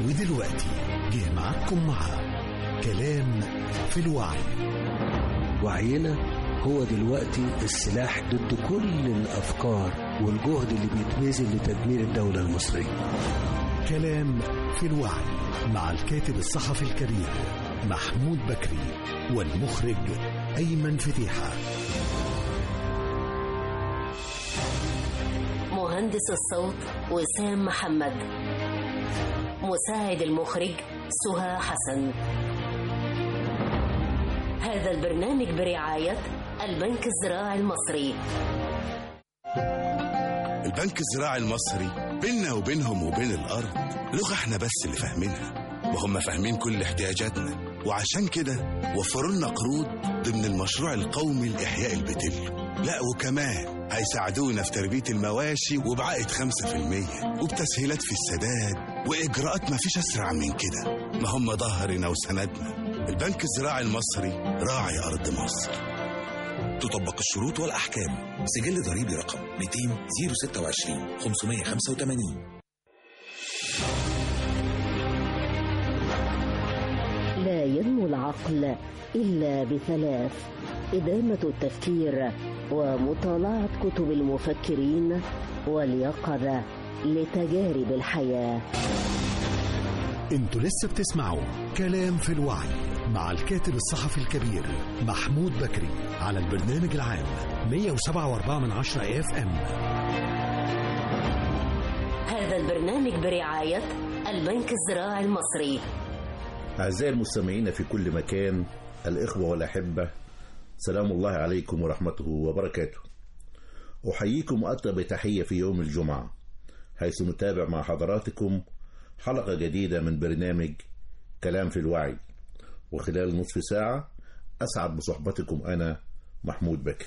ودلوقتي جه معاكم مع كلام في الوعي وعينا هو دلوقتي السلاح ضد كل الأفكار والجهد اللي بيتبذل لتدمير الدولة المصرية كلام في الوعي مع الكاتب الصحفي الكبير محمود بكري والمخرج أيمن فتيحة مهندس الصوت وسام محمد مساعد المخرج سهى حسن هذا البرنامج برعاية البنك الزراعي المصري البنك الزراعي المصري بيننا وبينهم وبين الأرض لغة احنا بس اللي فاهمينها وهم فاهمين كل احتياجاتنا وعشان كده وفروا لنا قروض ضمن المشروع القومي لإحياء البتل لا وكمان هيساعدونا في تربية المواشي وبعائد 5% وبتسهيلات في السداد وإجراءات ما فيش أسرع من كده ما هم ظهرنا وسندنا البنك الزراعي المصري راعي أرض مصر تطبق الشروط والأحكام سجل ضريبي رقم 200 026 585 لا ينمو العقل إلا بثلاث إدامة التفكير ومطالعة كتب المفكرين واليقظة لتجارب الحياة انتوا لسه بتسمعوا كلام في الوعي مع الكاتب الصحفي الكبير محمود بكري على البرنامج العام 107.4 من عشرة اف ام هذا البرنامج برعاية البنك الزراعي المصري أعزائي المستمعين في كل مكان الإخوة والأحبة سلام الله عليكم ورحمته وبركاته أحييكم أطيب تحية في يوم الجمعة حيث نتابع مع حضراتكم حلقة جديدة من برنامج كلام في الوعي وخلال نصف ساعة أسعد بصحبتكم أنا محمود بكري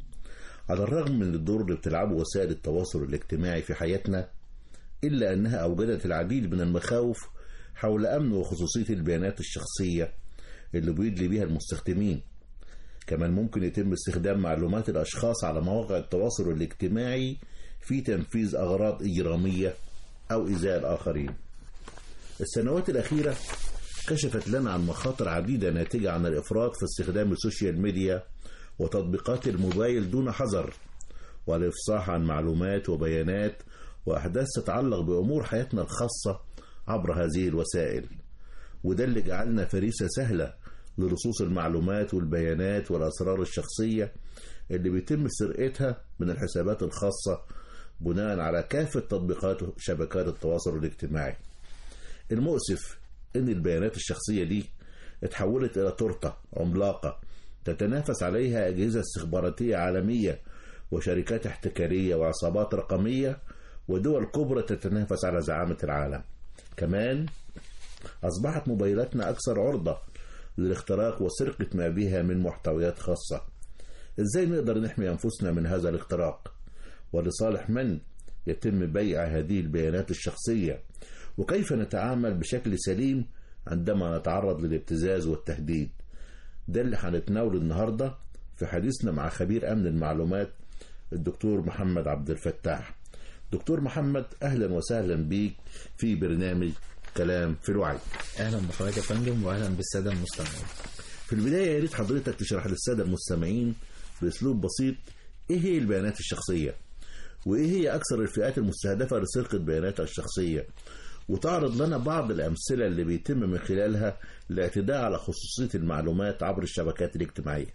على الرغم من الدور اللي بتلعبه وسائل التواصل الاجتماعي في حياتنا إلا أنها أوجدت العديد من المخاوف حول أمن وخصوصية البيانات الشخصية اللي بيدلي بيها المستخدمين كمان ممكن يتم استخدام معلومات الأشخاص على مواقع التواصل الاجتماعي في تنفيذ أغراض إجرامية أو إيذاء الآخرين السنوات الأخيرة كشفت لنا عن مخاطر عديدة ناتجة عن الإفراط في استخدام السوشيال ميديا وتطبيقات الموبايل دون حذر والإفصاح عن معلومات وبيانات وأحداث تتعلق بأمور حياتنا الخاصة عبر هذه الوسائل وده اللي جعلنا فريسة سهلة لرصوص المعلومات والبيانات والأسرار الشخصية اللي بيتم سرقتها من الحسابات الخاصة بناء على كافة تطبيقات شبكات التواصل الاجتماعي المؤسف ان البيانات الشخصية دي اتحولت الى تورتة عملاقة تتنافس عليها اجهزة استخباراتية عالمية وشركات احتكارية وعصابات رقمية ودول كبرى تتنافس على زعامة العالم كمان أصبحت موبايلاتنا أكثر عرضة للاختراق وسرقة ما بها من محتويات خاصة إزاي نقدر نحمي أنفسنا من هذا الاختراق ولصالح من يتم بيع هذه البيانات الشخصية وكيف نتعامل بشكل سليم عندما نتعرض للابتزاز والتهديد ده اللي هنتناوله النهاردة في حديثنا مع خبير أمن المعلومات الدكتور محمد عبد الفتاح دكتور محمد أهلا وسهلا بيك في برنامج كلام في الوعي اهلا بحضرتك يا فندم واهلا بالساده المستمعين في البداية يا ريت حضرتك تشرح للسادة المستمعين بأسلوب بسيط إيه هي البيانات الشخصية وإيه هي أكثر الفئات المستهدفة لسرقة بياناتها الشخصية وتعرض لنا بعض الأمثلة اللي بيتم من خلالها الاعتداء على خصوصية المعلومات عبر الشبكات الاجتماعية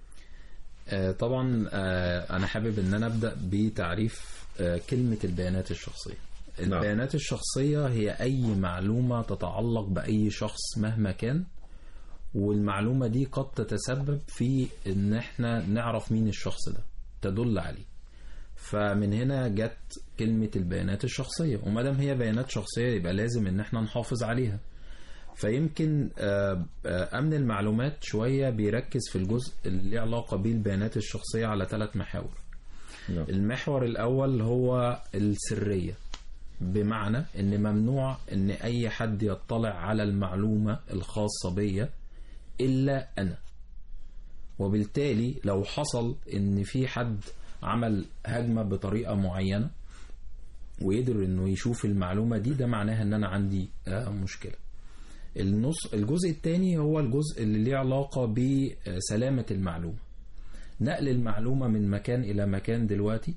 آه طبعا آه انا حابب ان انا ابدا بتعريف آه كلمه البيانات الشخصيه البيانات الشخصيه هي اي معلومه تتعلق باي شخص مهما كان والمعلومه دي قد تتسبب في ان احنا نعرف مين الشخص ده تدل عليه فمن هنا جت كلمة البيانات الشخصية وما دام هي بيانات شخصية يبقى لازم ان احنا نحافظ عليها فيمكن آه، آه، أمن المعلومات شوية بيركز في الجزء اللي له علاقة بالبيانات الشخصية على ثلاث محاور نعم. المحور الأول هو السرية بمعنى ان ممنوع ان اي حد يطلع على المعلومة الخاصة بيا الا انا وبالتالي لو حصل ان في حد عمل هجمة بطريقة معينة وقدر انه يشوف المعلومه دي ده معناها ان انا عندي آه، مشكله النص الجزء الثاني هو الجزء اللي ليه علاقه بسلامه المعلومه نقل المعلومه من مكان الى مكان دلوقتي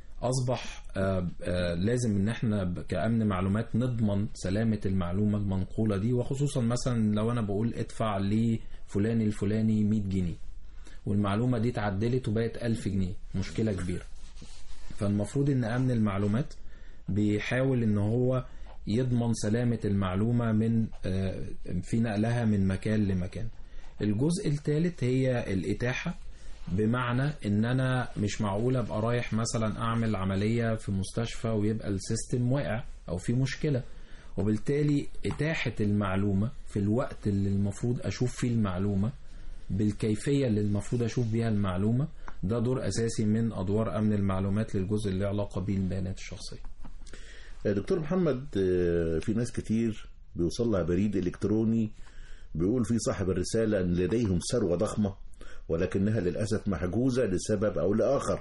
اصبح آه، آه، لازم ان احنا ب- كامن معلومات نضمن سلامه المعلومه المنقوله دي وخصوصا مثلا لو انا بقول ادفع لفلان الفلاني 100 جنيه والمعلومه دي اتعدلت وبقت 1000 جنيه مشكله كبيره فالمفروض ان امن المعلومات بيحاول ان هو يضمن سلامة المعلومة من آه، في نقلها من مكان لمكان الجزء الثالث هي الإتاحة بمعنى ان انا مش معقول ابقى رايح مثلا اعمل عملية في مستشفى ويبقى السيستم واقع او في مشكلة وبالتالي اتاحة المعلومة في الوقت اللي المفروض اشوف فيه المعلومة بالكيفية اللي المفروض اشوف بيها المعلومة ده دور اساسي من ادوار امن المعلومات للجزء اللي له علاقة بالبيانات الشخصية دكتور محمد آه، في ناس كتير بيوصل لها بريد إلكتروني بيقول فيه صاحب الرسالة أن لديهم ثروة ضخمة ولكنها للأسف محجوزة لسبب أو لآخر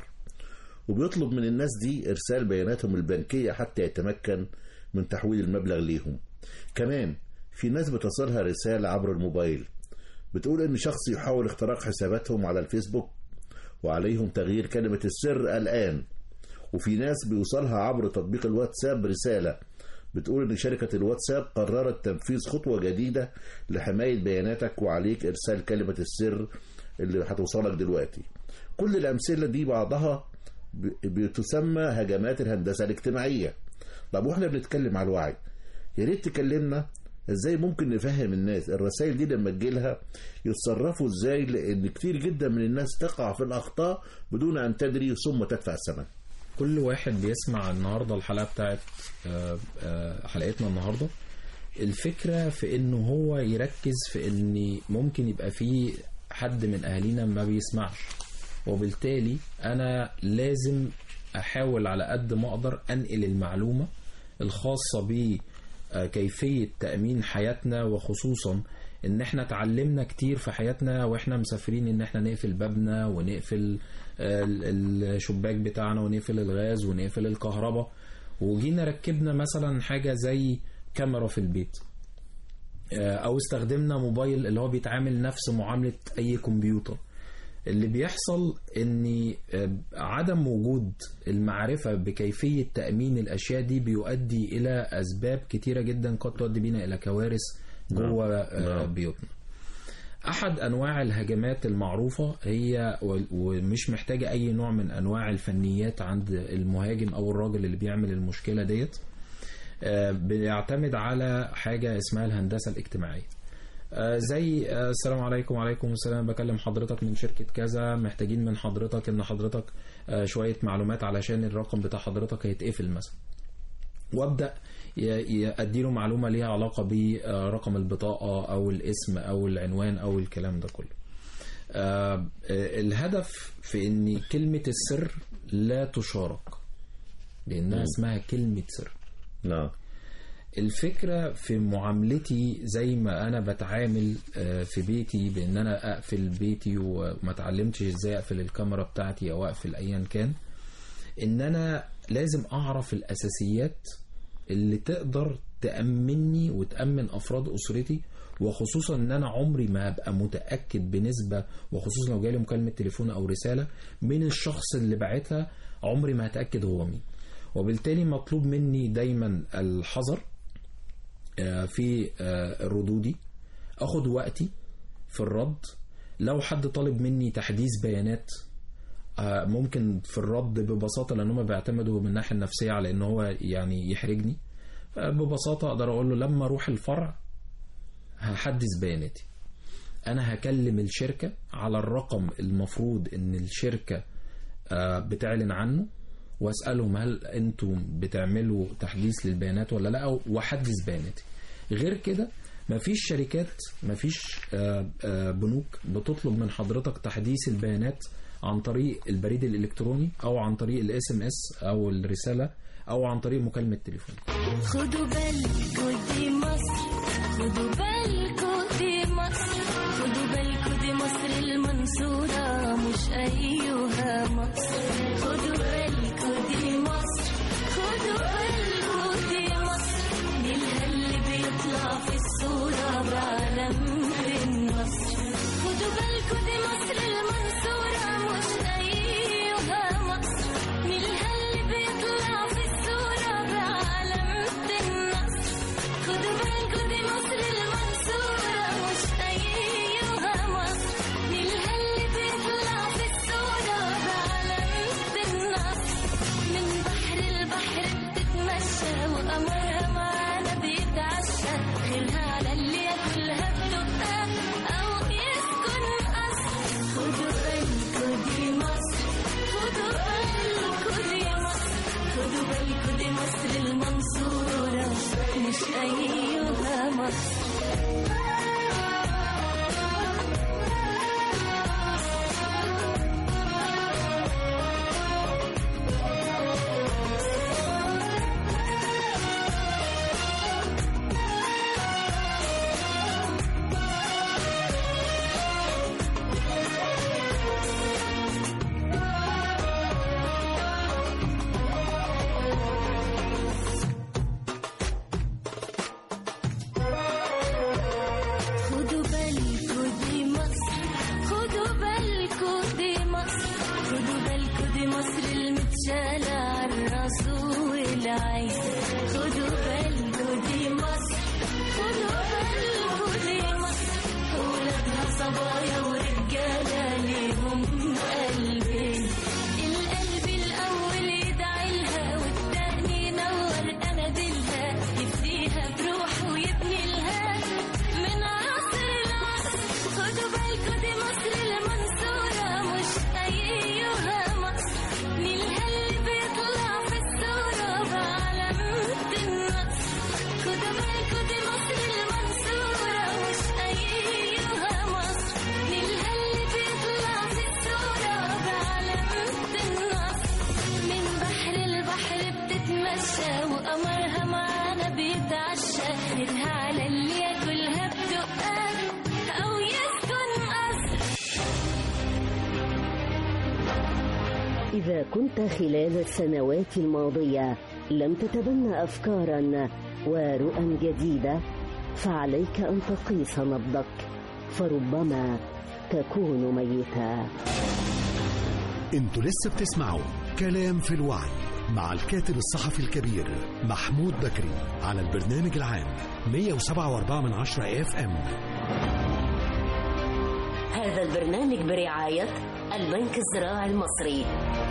وبيطلب من الناس دي إرسال بياناتهم البنكية حتى يتمكن من تحويل المبلغ ليهم كمان في ناس بتصلها رسالة عبر الموبايل بتقول إن شخص يحاول اختراق حساباتهم على الفيسبوك وعليهم تغيير كلمة السر الآن وفي ناس بيوصلها عبر تطبيق الواتساب رسالة بتقول إن شركة الواتساب قررت تنفيذ خطوة جديدة لحماية بياناتك وعليك إرسال كلمة السر اللي هتوصلك دلوقتي كل الأمثلة دي بعضها ب- بتسمى هجمات الهندسة الاجتماعية طب واحنا بنتكلم على الوعي يا ريت تكلمنا ازاي ممكن نفهم الناس الرسائل دي لما تجيلها يتصرفوا ازاي لان كتير جدا من الناس تقع في الاخطاء بدون ان تدري ثم تدفع الثمن كل واحد بيسمع النهارده الحلقه بتاعت آه، آه، حلقتنا النهارده الفكره في انه هو يركز في ان ممكن يبقى في حد من اهالينا ما بيسمعش وبالتالي انا لازم احاول على قد ما اقدر انقل المعلومه الخاصه بكيفيه تامين حياتنا وخصوصا ان احنا اتعلمنا كتير في حياتنا واحنا مسافرين ان احنا نقفل بابنا ونقفل آه، ال- الشباك بتاعنا ونقفل الغاز ونقفل الكهرباء وجينا ركبنا مثلا حاجه زي كاميرا في البيت آه، او استخدمنا موبايل اللي هو بيتعامل نفس معامله اي كمبيوتر اللي بيحصل ان آه، عدم وجود المعرفه بكيفيه تامين الاشياء دي بيؤدي الى اسباب كتيره جدا قد تؤدي بينا الى كوارث جوه آه، نعم. بيوتنا احد انواع الهجمات المعروفه هي و- ومش محتاجه اي نوع من انواع الفنيات عند المهاجم او الراجل اللي بيعمل المشكله ديت آه، بيعتمد على حاجه اسمها الهندسه الاجتماعيه آه، زي آه، السلام عليكم وعليكم السلام بكلم حضرتك من شركة كذا محتاجين من حضرتك ان حضرتك آه، شوية معلومات علشان الرقم بتاع حضرتك هيتقفل مثلا وابدا ي- ي- اديله معلومه ليها علاقه برقم البطاقه او الاسم او العنوان او الكلام ده كله آه، آه، الهدف في ان كلمه السر لا تشارك لانها اسمها كلمه سر نعم الفكرة في معاملتي زي ما أنا بتعامل آه، في بيتي بإن أنا أقفل بيتي وما اتعلمتش إزاي أقفل الكاميرا بتاعتي أو أقفل أيا كان إن أنا لازم أعرف الأساسيات اللي تقدر تأمني وتأمن أفراد أسرتي وخصوصا ان انا عمري ما هبقى متاكد بنسبه وخصوصا لو جالي مكالمه تليفون او رساله من الشخص اللي باعتها عمري ما هتاكد هو مين وبالتالي مطلوب مني دايما الحذر آه، في آه، ردودي اخد وقتي في الرد لو حد طالب مني تحديث بيانات آه، ممكن في الرد ببساطه لان هم بيعتمدوا من الناحيه النفسيه على ان هو يعني يحرجني ببساطه اقدر اقول له لما اروح الفرع هحدث بياناتي انا هكلم الشركه على الرقم المفروض ان الشركه آه، بتعلن عنه واسالهم هل انتم بتعملوا تحديث للبيانات ولا لا واحدث بياناتي غير كده مفيش شركات مفيش آه، آه، بنوك بتطلب من حضرتك تحديث البيانات عن طريق البريد الالكتروني او عن طريق الاس ام اس او الرساله او عن طريق مكالمه تليفون خدوا بالكوا دي مصر خدوا بالكوا دي مصر خدوا بالكوا دي مصر المنصورة مش أيها مصر خدوا بالكوا دي مصر خدوا خدوا بالكوا دي مصر نيلها اللي بيطلع في الصورة بعلم النصر خدوا بالكوا دي مصر المنصورة مش أيها مصر نيلها اللي بيطلع في الصورة بعلامة النصر خدوا بالكوا دي مصر المنصورة مش أيها مصر نيلها اللي بيطلع في الصورة بعلامة النصر من بحر البحر بتتمشى وقمرها معانا بيتعشى خيرها على اللي ياكلها بدقها أو يسكن قصر خدوا بالكوا دي مصر خدوا بالكوا دي مصر خدوا بالكوا دي مصر المنصورة مش أيها مصر خدوا بالكوا دي مصر خدوا بالكوا دي مصر خدوا بالكوا دي مصر المتشالة عالراس والعين خدوا بالكوا دي مصر خدوا بالكوا دي مصر ولادها صبايا ورجالة ليهم قلبين القلب الأول يدعي لها والتاني ينور أناديلها يفديها بروح ويبني لها من عصر العصر خدوا بالكوا دي مصر المنصورة مش أيها مصر نيلها اللي بيطلع في الصورة بعلامة النصر خدوا بالكوا دي مصر المنصورة مش أيها مصر نيلها اللي بيطلع في الصورة بعلامة النصر من بحر البحر بتتمشى وقمرها معانا بيتعشى خيرها على اللي ياكلها بدقها أو يسكن قصر إذا كنت خلال السنوات الماضية لم تتبنى أفكارا ورؤى جديدة فعليك أن تقيس نبضك فربما تكون ميتا انتوا لسه بتسمعوا كلام في الوعي مع الكاتب الصحفي الكبير محمود بكري على البرنامج العام 107.4 من عشرة اف ام هذا البرنامج برعاية البنك الزراعي المصري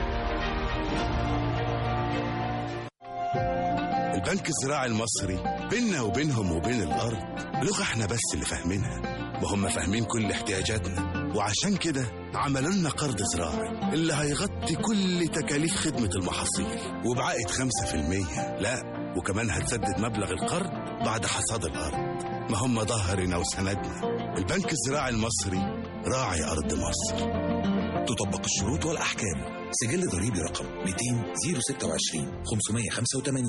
البنك الزراعي المصري بيننا وبينهم وبين الأرض لغة احنا بس اللي فاهمينها وهم فاهمين كل احتياجاتنا وعشان كده عملوا لنا قرض زراعي اللي هيغطي كل تكاليف خدمة المحاصيل وبعائد 5% لا وكمان هتسدد مبلغ القرض بعد حصاد الأرض ما هم ظهرنا وسندنا البنك الزراعي المصري راعي أرض مصر تطبق الشروط والأحكام سجل ضريبي رقم 200 026 585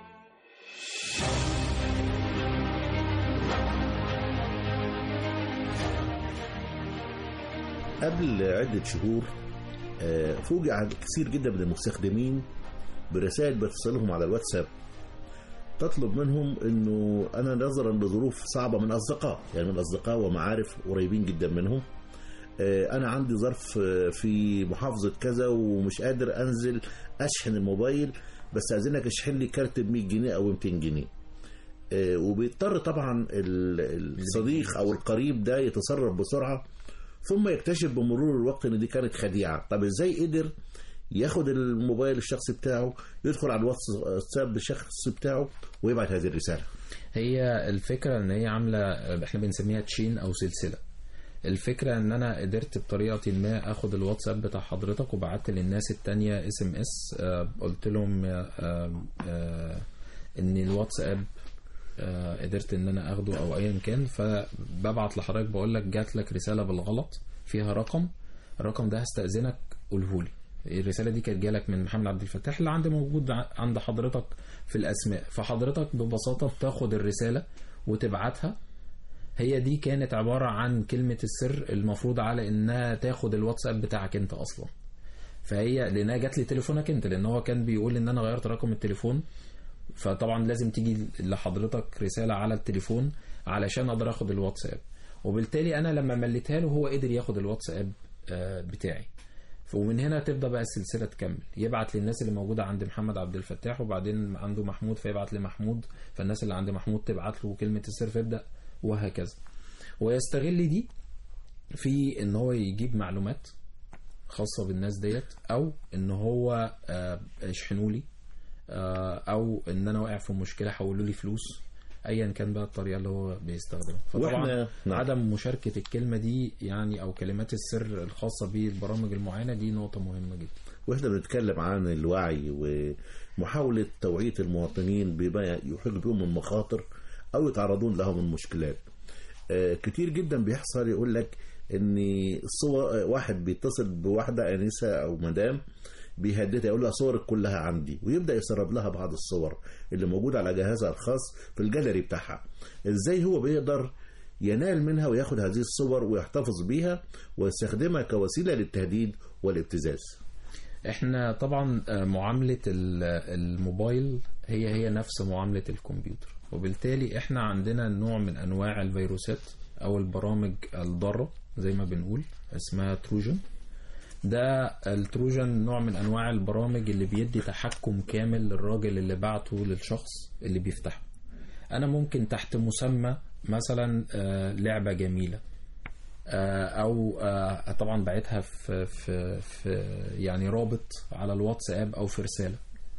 قبل عدة شهور آه، فوجئ عدد كثير جدا من المستخدمين برسائل بتصلهم على الواتساب تطلب منهم انه انا نظرا لظروف صعبه من اصدقاء يعني من اصدقاء ومعارف قريبين جدا منهم آه، انا عندي ظرف آه، في محافظه كذا ومش قادر انزل اشحن الموبايل بس عايزينك اشحن لي كارت ب 100 جنيه او 200 جنيه آه، وبيضطر طبعا ال- الصديق او القريب ده يتصرف بسرعه ثم يكتشف بمرور الوقت ان دي كانت خديعه طب ازاي قدر ياخد الموبايل الشخصي بتاعه يدخل على الواتساب الشخصي بتاعه ويبعت هذه الرساله هي الفكرة ان هي عاملة احنا بنسميها تشين او سلسلة الفكرة ان انا قدرت بطريقة ما اخد الواتساب بتاع حضرتك وبعت للناس التانية اس ام اس قلت لهم آه، آه، ان الواتساب آه، قدرت ان انا اخده او ايا كان فببعت لحضرتك بقول لك جات لك رسالة بالغلط فيها رقم الرقم ده هستأذنك قوله لي الرسالة دي كانت جالك من محمد عبد الفتاح اللي عندي موجود ع- عند حضرتك في الأسماء فحضرتك ببساطة بتاخد الرسالة وتبعتها هي دي كانت عبارة عن كلمة السر المفروض على إنها تاخد الواتساب بتاعك أنت أصلا فهي لانها جات لي تليفونك انت لان هو كان بيقول ان انا غيرت رقم التليفون فطبعا لازم تيجي لحضرتك رساله على التليفون علشان اقدر اخد الواتساب وبالتالي انا لما مليتها له هو قدر ياخد الواتساب آه، بتاعي ومن هنا تبدا بقى السلسله تكمل يبعت للناس اللي موجوده عند محمد عبد الفتاح وبعدين عنده محمود فيبعت لمحمود فالناس اللي عند محمود تبعت له كلمه السر فيبدا وهكذا ويستغل دي في ان هو يجيب معلومات خاصه بالناس ديت او ان هو آه، يشحنوا لي آه، او ان انا واقع في مشكله حولوا لي فلوس ايا كان بقى الطريقه اللي هو بيستخدمها فطبعا وإحنا- نعم. عدم مشاركه الكلمه دي يعني او كلمات السر الخاصه بالبرامج المعينه دي نقطه مهمه جدا واحنا بنتكلم عن الوعي ومحاولة توعية المواطنين بما يحيط بهم من مخاطر أو يتعرضون لها من مشكلات آه، كتير جدا بيحصل يقول لك ان صور واحد بيتصل بواحدة أنسة أو مدام بيهددها يقول لها صورك كلها عندي ويبدأ يسرب لها بعض الصور اللي موجودة على جهازها الخاص في الجاليري بتاعها ازاي هو بيقدر ينال منها وياخد هذه الصور ويحتفظ بيها ويستخدمها كوسيلة للتهديد والابتزاز احنا طبعا آه، معاملة ال- الموبايل هي هي نفس معاملة الكمبيوتر وبالتالي احنا عندنا نوع من انواع الفيروسات او البرامج الضارة زي ما بنقول اسمها تروجن ده التروجن نوع من انواع البرامج اللي بيدي تحكم كامل للراجل اللي بعته للشخص اللي بيفتحه انا ممكن تحت مسمى مثلا آه، لعبة جميلة آه، او آه، طبعا بعتها في في في يعني رابط على الواتساب او في رساله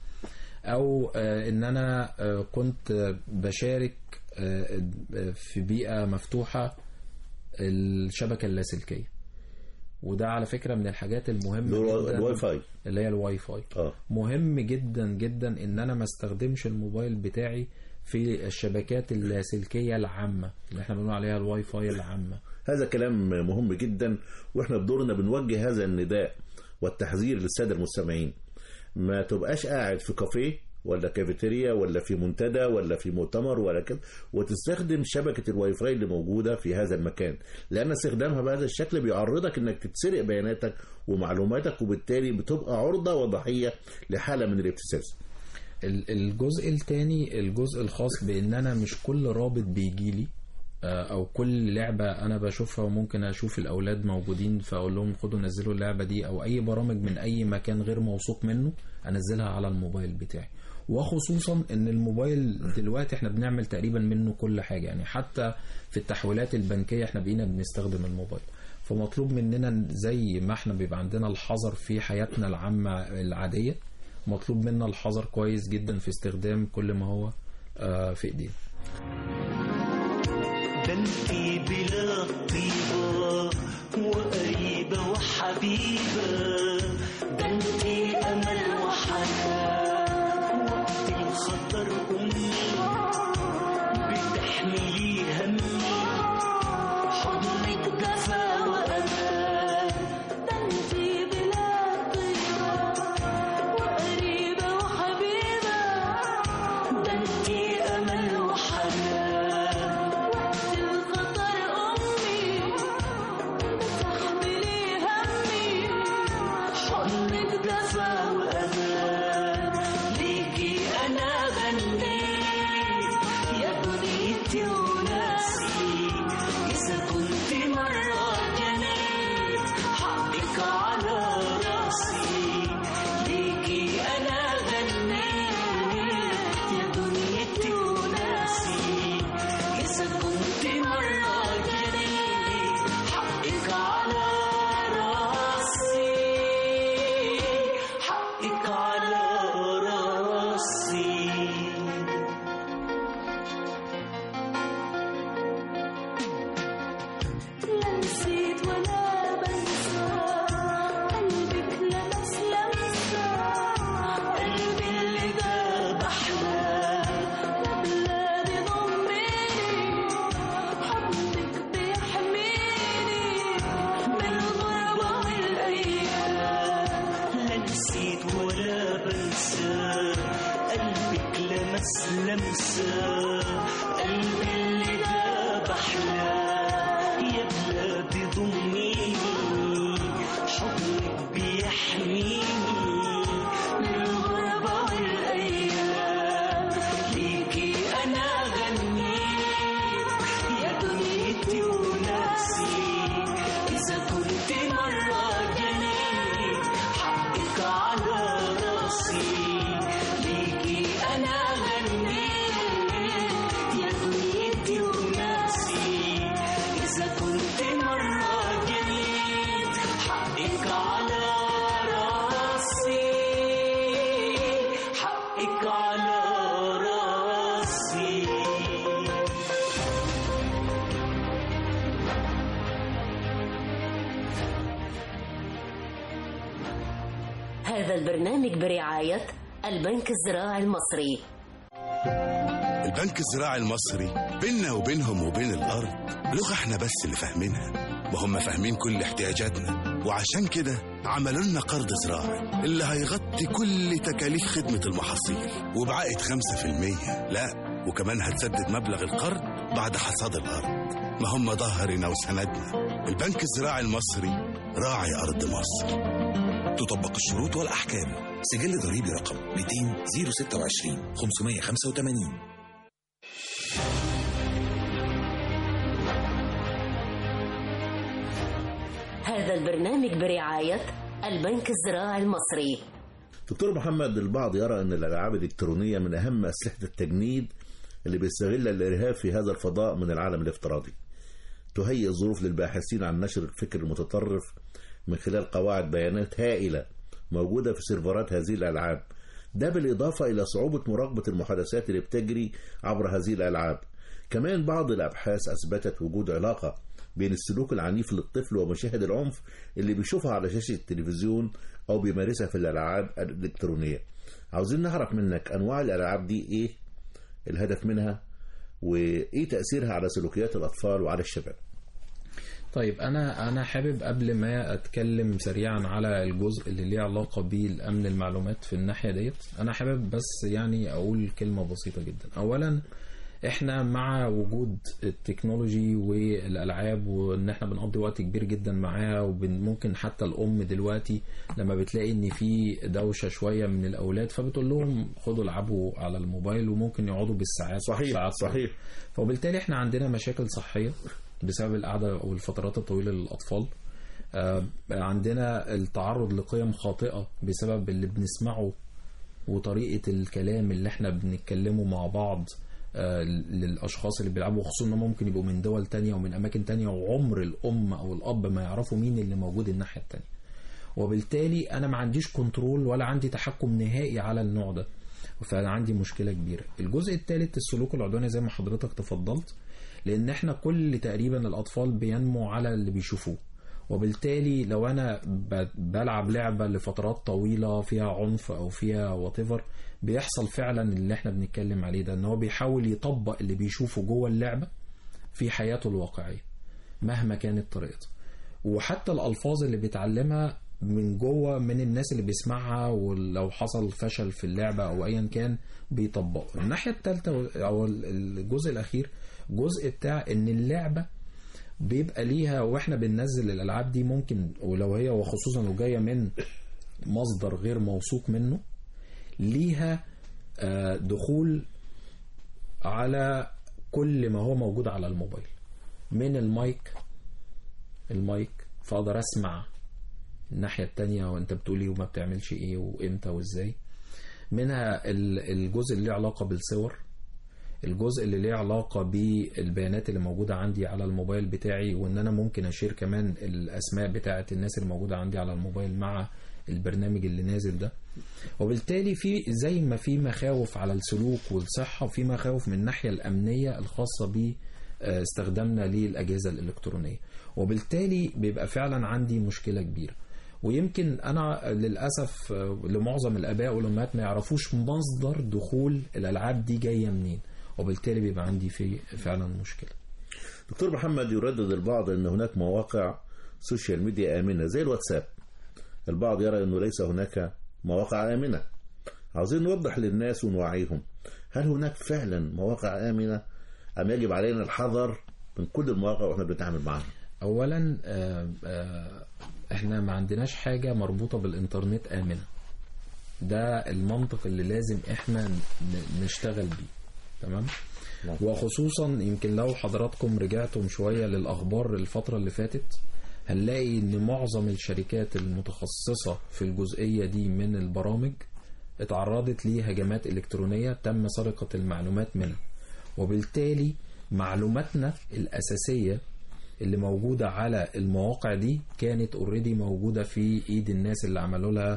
او آه، ان انا آه، كنت بشارك آه، في بيئه مفتوحه الشبكه اللاسلكيه وده على فكره من الحاجات المهمه الوا- جدا الواي فاي اللي هي الواي فاي اه مهم جدا جدا ان انا ما استخدمش الموبايل بتاعي في الشبكات اللاسلكيه العامه اللي احنا بنقول عليها الواي فاي العامه هذا كلام مهم جدا واحنا بدورنا بنوجه هذا النداء والتحذير للساده المستمعين ما تبقاش قاعد في كافيه ولا كافيتيريا ولا في منتدى ولا في مؤتمر ولا كده وتستخدم شبكه الواي فاي اللي موجوده في هذا المكان لان استخدامها بهذا الشكل بيعرضك انك تتسرق بياناتك ومعلوماتك وبالتالي بتبقى عرضه وضحيه لحاله من الابتزاز ال- الجزء الثاني الجزء الخاص بان انا مش كل رابط بيجي لي آه، او كل لعبه انا بشوفها وممكن اشوف الاولاد موجودين فاقول لهم خدوا نزلوا اللعبه دي او اي برامج من اي مكان غير موثوق منه انزلها على الموبايل بتاعي وخصوصا ان الموبايل دلوقتي احنا بنعمل تقريبا منه كل حاجه يعني حتى في التحويلات البنكيه احنا بقينا بنستخدم الموبايل فمطلوب مننا زي ما احنا بيبقى عندنا الحذر في حياتنا العامه العاديه مطلوب منا الحذر كويس جدا في استخدام كل ما هو آه، في ايدينا ده انتي بلا طيبة وقريبة وحبيبة ده انتي أمل وحنان وقت الخطر أمي بتحملي همي حضنك دفا وأمان ده انتي بلا طيبة وقريبة وحبيبة ده انتي أمل وحنان وقت الخطر أمي بتحملي همي حضنك دفا وأمان ليكي أنا غني هذا البرنامج برعاية البنك الزراعي المصري البنك الزراعي المصري بيننا وبينهم وبين الأرض لغة احنا بس اللي فاهمينها وهم فاهمين كل احتياجاتنا وعشان كده عملوا لنا قرض زراعي اللي هيغطي كل تكاليف خدمة المحاصيل وبعائد 5% لا وكمان هتسدد مبلغ القرض بعد حصاد الأرض ما هم ظهرنا وسندنا البنك الزراعي المصري راعي أرض مصر تطبق الشروط والأحكام سجل ضريبي رقم 200 026 585 هذا البرنامج برعاية البنك الزراعي المصري دكتور محمد البعض يرى أن الألعاب الإلكترونية من أهم أسلحة التجنيد اللي بيستغل الإرهاب في هذا الفضاء من العالم الافتراضي تهيئ ظروف للباحثين عن نشر الفكر المتطرف من خلال قواعد بيانات هائلة موجودة في سيرفرات هذه الألعاب ده بالإضافة إلى صعوبة مراقبة المحادثات اللي بتجري عبر هذه الألعاب كمان بعض الأبحاث أثبتت وجود علاقة بين السلوك العنيف للطفل ومشاهد العنف اللي بيشوفها على شاشة التلفزيون أو بيمارسها في الألعاب الإلكترونية عاوزين نعرف منك أنواع الألعاب دي إيه الهدف منها وإيه تأثيرها على سلوكيات الأطفال وعلى الشباب طيب انا انا حابب قبل ما اتكلم سريعا على الجزء اللي ليه علاقه بالامن المعلومات في الناحيه ديت انا حابب بس يعني اقول كلمه بسيطه جدا اولا احنا مع وجود التكنولوجي والالعاب وان احنا بنقضي وقت كبير جدا معاها وممكن حتى الام دلوقتي لما بتلاقي ان في دوشه شويه من الاولاد فبتقول لهم خدوا العبوا على الموبايل وممكن يقعدوا بالساعات صحيح ساعات صحيح فبالتالي احنا عندنا مشاكل صحيه بسبب القعده او الفترات الطويله للاطفال آه، عندنا التعرض لقيم خاطئه بسبب اللي بنسمعه وطريقه الكلام اللي احنا بنتكلمه مع بعض آه، للاشخاص اللي بيلعبوا خصوصا انهم ممكن يبقوا من دول تانية ومن اماكن تانية وعمر الام او الاب ما يعرفوا مين اللي موجود الناحيه التانية وبالتالي انا ما عنديش كنترول ولا عندي تحكم نهائي على النوع ده فانا عندي مشكله كبيره الجزء الثالث السلوك العدواني زي ما حضرتك تفضلت لان احنا كل تقريبا الاطفال بينمو على اللي بيشوفوه وبالتالي لو انا ب- بلعب لعبه لفترات طويله فيها عنف او فيها واتيفر بيحصل فعلا اللي احنا بنتكلم عليه ده ان هو بيحاول يطبق اللي بيشوفه جوه اللعبه في حياته الواقعيه مهما كانت طريقته وحتى الالفاظ اللي بيتعلمها من جوه من الناس اللي بيسمعها ولو حصل فشل في اللعبه او ايا كان بيطبقه الناحيه الثالثه او الجزء الاخير جزء بتاع ان اللعبه بيبقى ليها واحنا بننزل الالعاب دي ممكن ولو هي وخصوصا لو جايه من مصدر غير موثوق منه ليها آه، دخول على كل ما هو موجود على الموبايل من المايك المايك فاقدر اسمع الناحيه التانية وانت بتقولي وما بتعملش ايه وامتى وازاي منها ال- الجزء اللي له علاقه بالصور الجزء اللي ليه علاقة بالبيانات اللي موجودة عندي على الموبايل بتاعي وان انا ممكن اشير كمان الاسماء بتاعة الناس اللي موجودة عندي على الموبايل مع البرنامج اللي نازل ده وبالتالي في زي ما في مخاوف على السلوك والصحة في مخاوف من الناحية الأمنية الخاصة باستخدامنا للأجهزة الإلكترونية وبالتالي بيبقى فعلا عندي مشكلة كبيرة ويمكن انا للاسف آه، لمعظم الاباء والامهات ما يعرفوش مصدر دخول الالعاب دي جايه منين وبالتالي بيبقى عندي في فعلا مشكله دكتور محمد يردد البعض أن هناك مواقع سوشيال ميديا آمنة زي الواتساب البعض يرى أنه ليس هناك مواقع آمنة عاوزين نوضح للناس ونوعيهم هل هناك فعلا مواقع آمنة أم يجب علينا الحذر من كل المواقع وإحنا بنتعامل معها اولا آه، آه، احنا ما عندناش حاجه مربوطه بالانترنت امنه ده المنطق اللي لازم احنا ن- نشتغل بيه تمام وخصوصا يمكن لو حضراتكم رجعتم شويه للاخبار الفتره اللي فاتت هنلاقي ان معظم الشركات المتخصصه في الجزئيه دي من البرامج اتعرضت لهجمات الكترونيه تم سرقه المعلومات منها وبالتالي معلوماتنا الاساسيه اللي موجودة على المواقع دي كانت اوريدي موجودة في ايد الناس اللي عملوا لها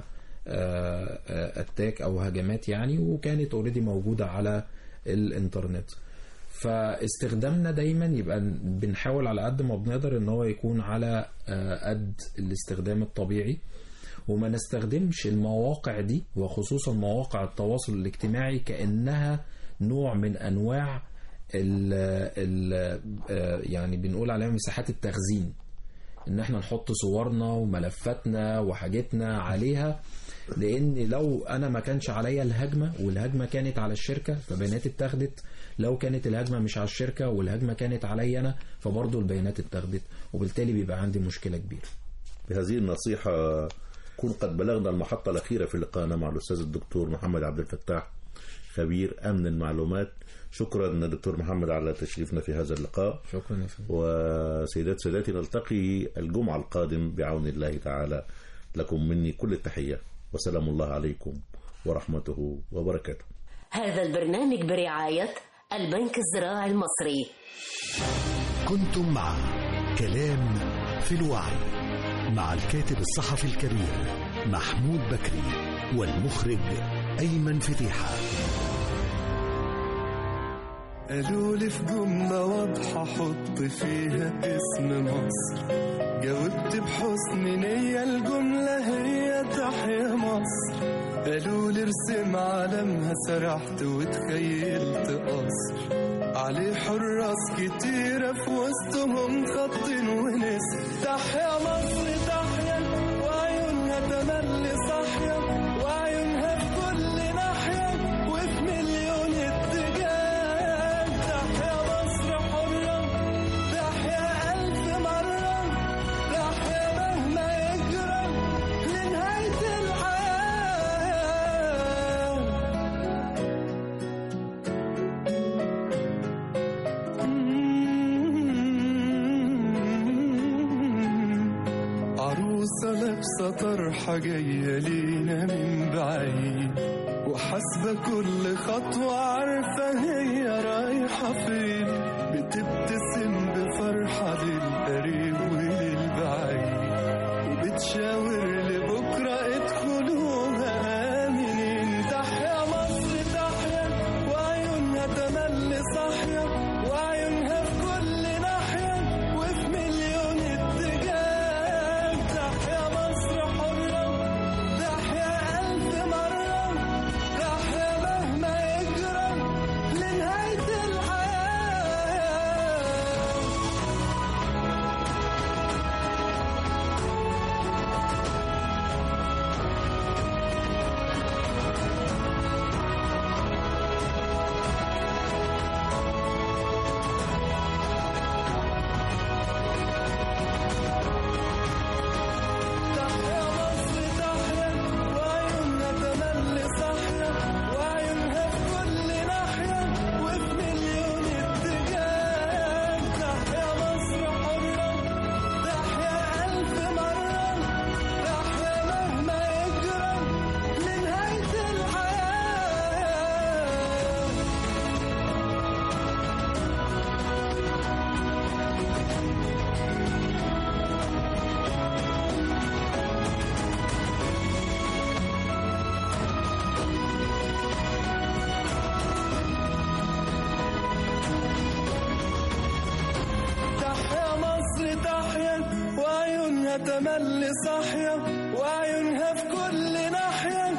اتاك او هجمات يعني وكانت اوريدي موجودة على الانترنت فاستخدامنا دايما يبقى بنحاول على قد ما بنقدر ان هو يكون على آه، قد الاستخدام الطبيعي وما نستخدمش المواقع دي وخصوصا مواقع التواصل الاجتماعي كأنها نوع من أنواع ال ال يعني بنقول عليها مساحات التخزين ان احنا نحط صورنا وملفاتنا وحاجتنا عليها لان لو انا ما كانش عليا الهجمه والهجمه كانت على الشركه فبياناتي اتاخدت لو كانت الهجمه مش على الشركه والهجمه كانت عليا انا فبرضه البيانات اتاخدت وبالتالي بيبقى عندي مشكله كبيره بهذه النصيحة كون قد بلغنا المحطة الأخيرة في لقائنا مع الأستاذ الدكتور محمد عبد الفتاح خبير أمن المعلومات شكرا دكتور محمد على تشريفنا في هذا اللقاء شكرا يا فندم وسيدات سادتي نلتقي الجمعة القادم بعون الله تعالى لكم مني كل التحية وسلام الله عليكم ورحمته وبركاته هذا البرنامج برعاية البنك الزراعي المصري كنتم مع كلام في الوعي مع الكاتب الصحفي الكبير محمود بكري والمخرج أيمن فتيحة قالوا لي في جملة واضحة حط فيها اسم مصر جاوبت بحسن نية الجملة هي تحيا مصر قالوا لي ارسم علمها سرحت وتخيلت قصر عليه حراس كتيرة في وسطهم خط ونسر تحيا مصر تحيا وعيونها تملي صاحية وعيونها في كل ناحية وفي مليون اتجاه تحيا مصر حرة تحيا ألف مرة تحيا مهما يجرى لنهاية الحياة عروسة لابسة طرحة جاية لينا من بعيد وحاسبة كل خطوة عارفة هي رايحة فين بتبتسم بفرحة للقريب وللبعيد وبتشاور لبكرة ادخلوها آمنين تحيا مصر تحيا وعيونها تملي صاحية وعيونها في كل ناحية وفي مليون اتجاه تحيا مصر حرة تحيا ألف مرة تحيا مهما يجرى لنهاية الحياة تحيا مصر تحيا وعيونها تملي صاحية وعيونها في كل ناحية وفي مليون اتجاه تحيا مصر حرة تحيا ألف مرة تحيا مهما يجرى لنهاية الحياة تحيا مصر تحيا وعيونها تملي صاحية وعيونها في كل ناحية